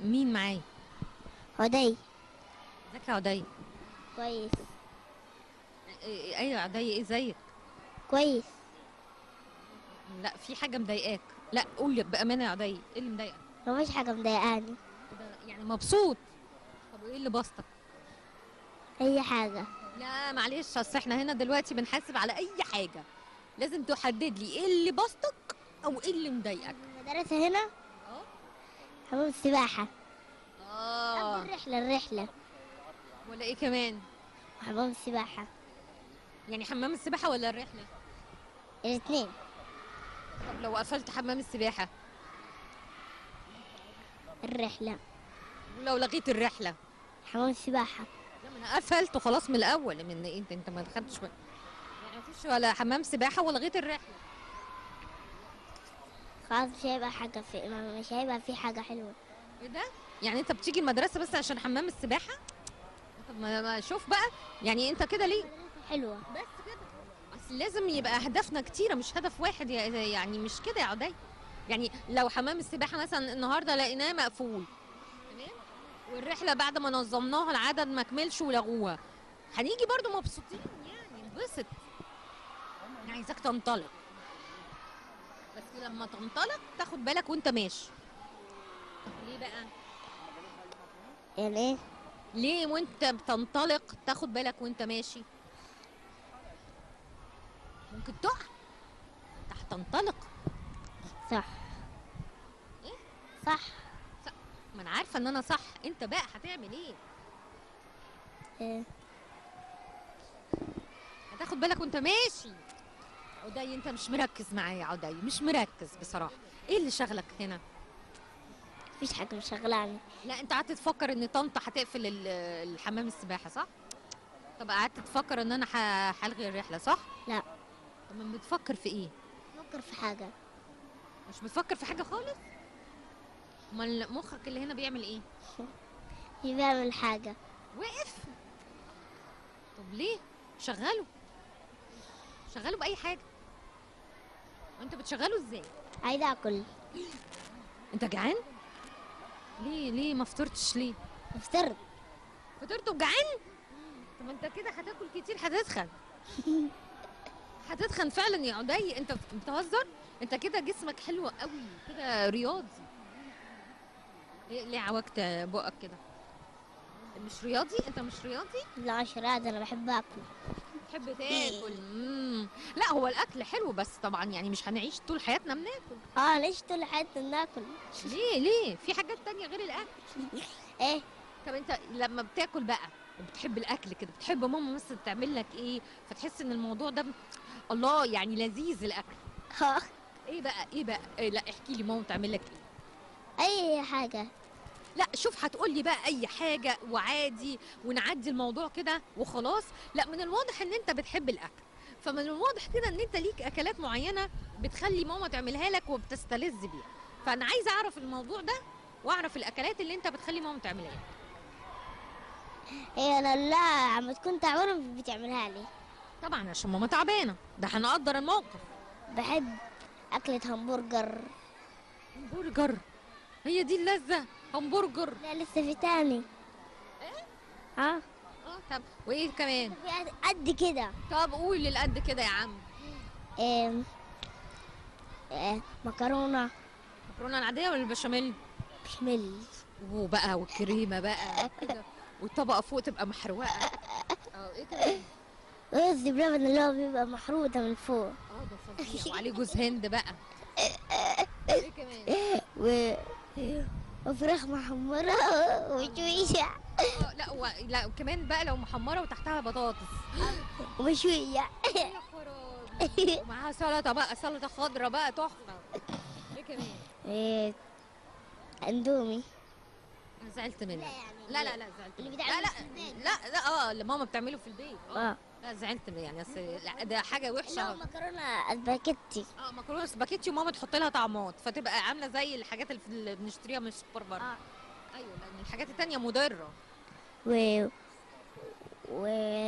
مين معايا عدي ازيك يا عدي كويس إيه- ايوه يا عدي ايه زيك كويس لا في حاجه مضايقاك لا قول لي بامانه يا عدي ايه اللي مضايقك مفيش حاجة مضايقاني كده يعني مبسوط طب وايه اللي بسطك أي حاجة لا معلش اصل احنا هنا دلوقتي بنحاسب على اي حاجه لازم تحدد لي ايه اللي بسطك او ايه اللي مضايقك المدرسة هنا اه حمام السباحة قبل اه الرحلة الرحلة ولا ايه كمان وحمام السباحة يعني حمام السباحه ولا الرحله الاثنين طب لو قفلت حمام السباحه الرحلة ولو لغيت الرحله حمام السباحة لا ما انا قفلته خلاص من الاول من انت انت ما دخلتش يعني مفيش ولا حمام سباحه ولا لغيت الرحله خلاص مش هيبقى حاجة في مش هيبقى في حاجة حلوة ايه ده يعني انت بتيجي المدرسه بس عشان حمام السباحه طب ما ما شوف بقى يعني انت كده ليه حلوة بس كده اصل لازم يبقى اهدافنا كتيره مش هدف واحد يا- يعني مش كده يا عدي يعني لو حمام السباحه مثلا النهارده لقيناه مقفول تمام والرحله بعد ما نظمناها العدد ما كملش ولغوها هنيجي برضو مبسوطين يعني نبسط انا عايزاك تنطلق بس لما تنطلق تاخد بالك وانت ماشي ليه بقى يعني ايه ليه وانت بتنطلق تاخد بالك وانت ماشي ممكن تقع انت هتنطلق صح إيه؟ صح ما انا عارفه ان انا صح انت بقى هتعمل ايه إيه. هتاخد بالك وانت ماشي عدي انت مش مركز معايا يا عدي مش مركز بصراحه ايه اللي شغلك هنا مفيش حاجة مشغلاني لا انت قعدت تفكر ان طنطا هتقفل ال- الحمام السباحه صح طب قعدت تفكر ان انا ه- هلغي الرحله صح لا طب ما بتفكر في ايه فكر في حاجة مش بتفكر في حاجه خالص امال مخك اللي هنا بيعمل ايه مش بيعمل حاجة وقف طب ليه شغله شغله باي حاجه وانت بتشغله ازاي عايز اكل انت جعان ليه ليه ما فطرتش ليه افطرت فطرت وجعان طب انت كده هتاكل كتير هتتخن هتتخن فعلا يا عدي انت بتهزر انت كده جسمك حلو قوي كده رياضي ليه ليه عوجت بقك كده مش رياضي انت مش رياضي لا مش راضي انا بحب اكل تحب تاكل مم. لا هو الاكل حلو بس طبعا يعني مش هنعيش طول حياتنا بناكل اه ليش طول حياتنا ناكل ليه ليه في حاجات تانية غير الاكل ايه طب انت لما بتاكل بقى وبتحب الاكل كده بتحب ماما مثلا تعمل لك ايه فتحس ان الموضوع ده الله يعني لذيذ الاكل ها ايه بقى ايه بقى إيه لا احكي لي ماما تعمل لك ايه اي حاجة لا شوف هتقول لي بقى اي حاجه وعادي ونعدي الموضوع كده وخلاص لا من الواضح ان انت بتحب الاكل فمن الواضح كده ان انت ليك اكلات معينه بتخلي ماما تعملها لك وبتستلذ بيها فانا عايزه اعرف الموضوع ده واعرف الاكلات اللي انت بتخلي ماما تعملها لك هي انا لا عم تكون تعبانة مش بتعملها لي طبعا عشان ماما تعبانه ده هنقدر الموقف بحب أكلة همبرجر همبرجر هي دي اللذه همبرجر لا لسه في تاني ها اه طب وايه كمان في قد كده طب قول للقد كده يا عم إيه إيه مكرونة مكرونه العاديه ولا البشاميل بشاميل وبقى والكريمه بقى كده والطبقه فوق تبقى محروقه اه ايه كمان رز بلبن اللي هو بيبقى محروقة من فوق اه ده فظيع وعليه جوز هند بقى ايه كمان و... وفراخ محمرة ومشوية اه لا و... لا وكمان بقى لو محمره وتحتها بطاطس ومشوية يا خرابي ومعاها سلطه بقى سلطه خضراء بقى تحفه ايه كمان إيه اندومي انا زعلت منك لا لا يعني لا لا زعلت اللي منك. بيتعمل لا في البيت. لا لا اه اللي ماما بتعمله في البيت اه اه لا زعلت من يعني اصل لا ده حاجه اللي هو وحشه مكرونة سباكيتي اه مكرونه سباكيتي وماما تحط لها طعمات فتبقى عامله زي الحاجات اللي, في اللي بنشتريها من السوبر ماركت اه ايوه لان الحاجات التانية مضره و و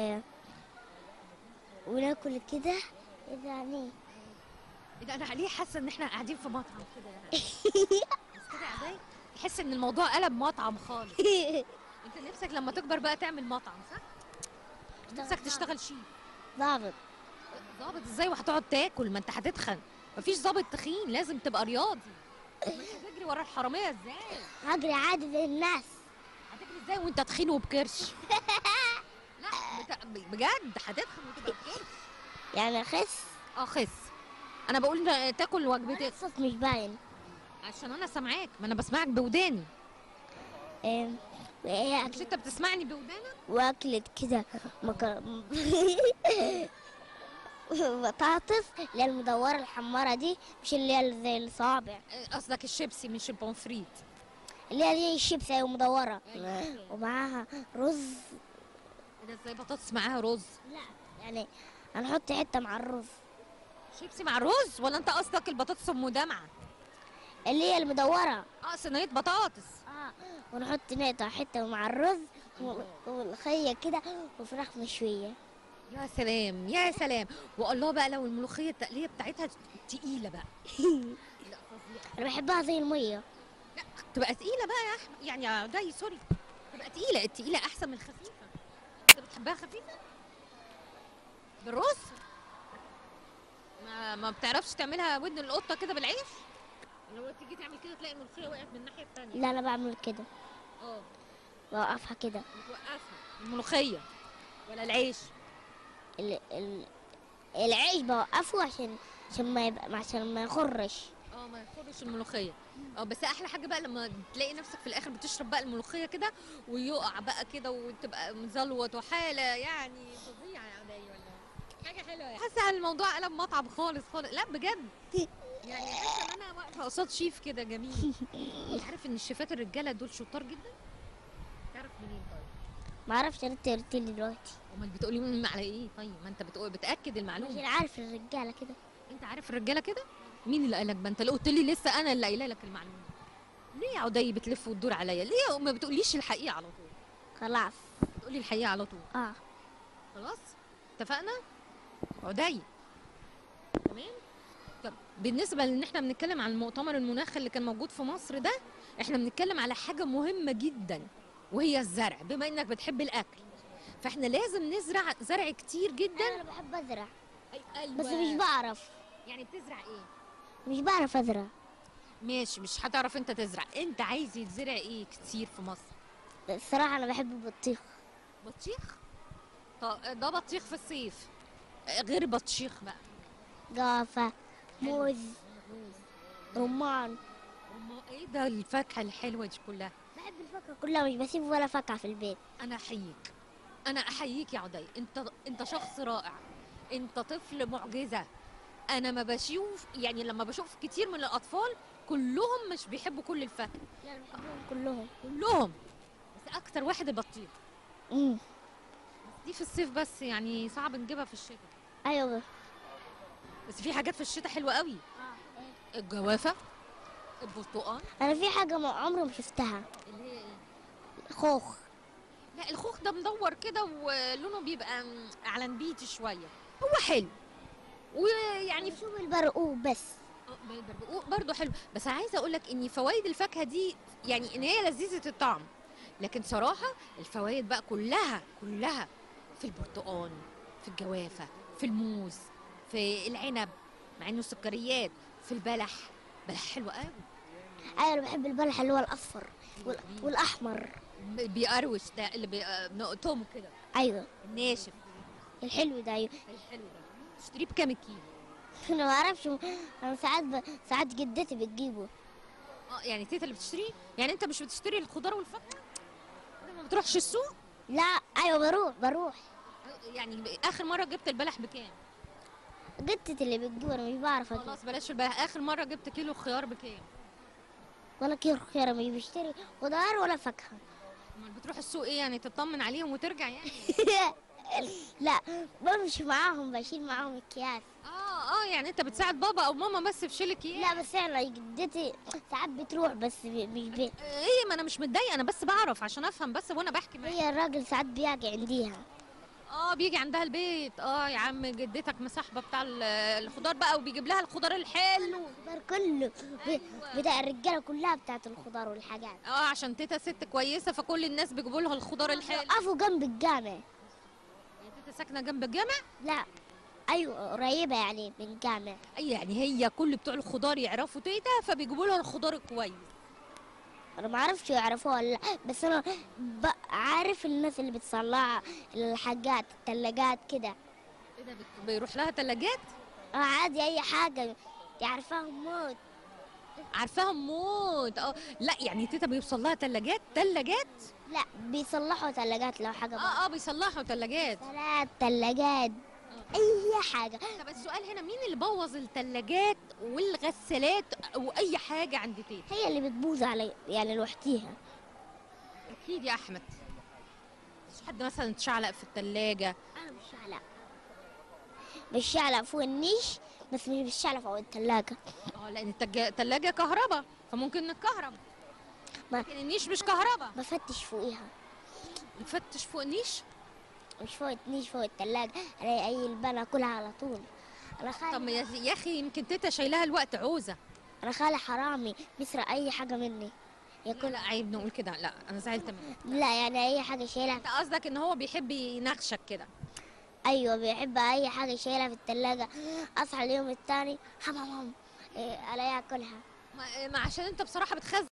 وناكل كده ايه ده يعني ايه ده انا ليه حاسه ان احنا قاعدين في مطعم كده يعني بس كده يا عدي تحس ان الموضوع قلب مطعم خالص انت نفسك لما تكبر بقى تعمل مطعم صح نفسك تشتغل شيف ضابط ظابط ازاي وهتقعد تاكل ما انت هتتخن مفيش ظابط تخين لازم تبقى رياضي ما انت هتجري ورا الحراميه ازاي هجري عادي زي الناس هتجري ازاي وانت تخين وبكرش لا بت- بجد هتتخن وتبقى بكرش يعني خس اه خس انا بقول إن تاكل وجبتين الصوت مش باين عشان انا سامعاك ما انا بسمعك بوداني إيه، وإيه مش أكل انت بتسمعني بودانك واكلت كده مكر... بطاطس اللي هي المدورة الحمارة دي مش اللي هي زي الصابع آه، قصدك الشيبسي مش البونفريت اللي هي زي الشيبس هي مدورة ومعاها رز ده ازاي بطاطس معاها رز لا يعني هنحط حتة مع الرز شيبسي مع رز ولا انت قصدك البطاطس ام دمعه اللي هي المدورة اه صينيه بطاطس اه ونحط نقطع حتة مع الرز وال- والخية كده وفراخ مشوية يا سلام يا سلام والله بقى لو الملوخيه التقليه بتاعتها تقيله بقى لا فظيعه أنا بحبها زي المية تبقى تقيله بقى يا احمد يعني يا داي سوري تبقى تقيله التقيله احسن من الخفيفه انت بتحبها خفيفه بالرز ما ما بتعرفش تعملها ودن القطه كده بالعيش لو تيجي تعمل كده تلاقي الملوخيه وقعت من الناحيه الثانيه لا أنا بعمل كده اه بوقفها كده بتوقفها الملوخيه ولا العيش ال... ال... العيش بوقفه عشان عشان ما يبقى عشان ما يخرش اه ما يخرش الملوخيه اه بس احلى حاجه بقى لما تلاقي نفسك في الاخر بتشرب بقى الملوخيه كده ويقع بقى كده وتبقى مزلوط وحاله يعني فظيعه يا عدي ولا حاجه حلوه يعني حاسه على الموضوع قلب مطعم خالص خالص لا بجد يعني حاسه ان انا واقفه قصاد شيف كده جميل انت عارف ان الشيفات الرجاله دول شطار جدا تعرف منين طيب ما اعرفش انت قلت لي دلوقتي امال بتقولي من على ايه طيب ما انت بتقول بتاكد مش المعلومه عارف الرجاله كده انت عارف الرجاله كده مين اللي قالك ما انت اللي قلت لي لسه انا اللي قايله لك المعلومه ليه يا عدي بتلف وتدور عليا ليه ما بتقوليش الحقيقه على طول خلاص بتقولي الحقيقه على طول اه خلاص اتفقنا عدي تمام طب بالنسبه لان احنا بنتكلم عن المؤتمر المناخ اللي كان موجود في مصر ده احنا بنتكلم على حاجه مهمه جدا وهي الزرع بما انك بتحب الاكل فاحنا لازم نزرع زرع كتير جدا انا بحب ازرع أي- ايوه بس مش بعرف يعني بتزرع ايه مش بعرف ازرع ماشي مش هتعرف انت تزرع انت عايز يتزرع ايه كتير في مصر الصراحه انا بحب البطيخ بطيخ طب ده بطيخ في الصيف غير بطيخ بقى جوافه موز رمان أما ايه ده الفاكهه الحلوه دي كلها بحب الفاكهه كلها مش بسيب ولا فاكهه في البيت انا احييك انا احييك يا عدي انت انت شخص رائع انت طفل معجزه انا ما بشوف يعني لما بشوف كتير من الاطفال كلهم مش بيحبوا كل الفاكهه لا أنا بحبهم كلهم كلهم بس اكتر واحد البطيخ امم دي في الصيف بس يعني صعب نجيبها في الشتاء ايوه بس في حاجات في الشتاء حلوه قوي الجوافه البرتقال انا في حاجه ما عمري ما شفتها اللي هي ايه خوخ لا الخوخ ده مدور كده ولونه بيبقى م- على نبيتي شويه هو حلو ويعني في شوف البرقوق بس برضه حلو بس انا عايزه اقول لك ان فوائد الفاكهه دي يعني ان هي لذيذه الطعم لكن صراحه الفوائد بقى كلها كلها في البرتقال في الجوافه في الموز في العنب مع انه سكريات في البلح بلح حلو قوي ايوه انا بحب البلح اللي هو الاصفر وال... والاحمر بيقروش ده اللي بي- آه، بنقطمه كده ايوه الناشف الحلو ده ايوه الحلو ده تشتريه بكام الكيلو انا ما اعرفش انا ساعات ب... ساعات جدتي بتجيبه اه يعني تيتا اللي بتشتريه يعني انت مش بتشتري الخضار والفاكهه ما بتروحش السوق لا ايوه بروح بروح يعني اخر مره جبت البلح بكام جدتي اللي بتجيبه انا مش بعرف اجيب خلاص بلاش البلح اخر مره جبت كيلو خيار بكام ولا كيلو خيار مش بشتري خضار ولا فاكهه امال بتروح السوق ايه يعني تطمن عليهم وترجع يعني لا بمشي معاهم بشيل معاهم اكياس اه اه يعني انت بتساعد بابا او ماما بس في شيلك ايه لا بس انا جدتي ساعات بتروح بس ب- مش بي ايه ما انا مش متضايقه انا بس بعرف عشان افهم بس وانا بحكي معاك هي الراجل ساعات بيجي عنديها اه بيجي عندها البيت اه يا عم جدتك مصاحبه بتاع ال- الخضار بقى وبيجيب لها الخضار الحلو الخضار كله ب- بتاع الرجاله كلها بتاعت الخضار والحاجات اه عشان تيتا ست كويسه فكل الناس بيجيبوا لها الخضار الحلو وقفوا جنب الجامع يا تيتا ساكنه جنب الجامع لا ايوه قريبه يعني من الجامع اي يعني هي كل بتوع الخضار يعرفوا تيتا فبيجيبوا لها الخضار الكويس انا ما اعرفش يعرفوها ولا لا بس انا ب- عارف الناس اللي بتصلع الحاجات الثلاجات كده ايه ده بت- بيروح لها تلاجات اه عادي اي حاجه يعرفاهم موت عارفاهم موت اه لا يعني تيتا بيوصل لها تلاجات تلاجات لا بيصلحوا ثلاجات لو حاجه بقى. اه اه بيصلحوا تلاجات ثلاث ثلاجات اي حاجه طب السؤال هنا مين اللي بوظ التلاجات والغسالات واي حاجه عند تيتا هي اللي بتبوظ علي يعني لوحديها اكيد يا احمد مش حد مثلا اتشعلق في التلاجة انا مش شعلق مش شعلق فوق النيش بس مش بالشعلق فوق الثلاجه اه لان التج- التلاجة كهرباء فممكن نتكهرب ما- لكن النيش مش كهرباء بفتش فوقيها نفتش فوق النيش مش فوق النيش فوق الثلاجه الاقي اي لبانه اكلها على طول انا طب خالي يا يا اخي يمكن تيتا شايلها الوقت عوزه انا خالي حرامي بيسرق اي حاجه مني لا ياكل لا عيب نقول كده لا انا زعلت منك لا يعني اي حاجه شايلها انت قصدك ان هو بيحب ينغشك كده ايوه بيحب اي حاجه شايلها في الثلاجه اصحى اليوم الثاني حمام الاقيها اكلها ما ما عشان انت بصراحه بتخزن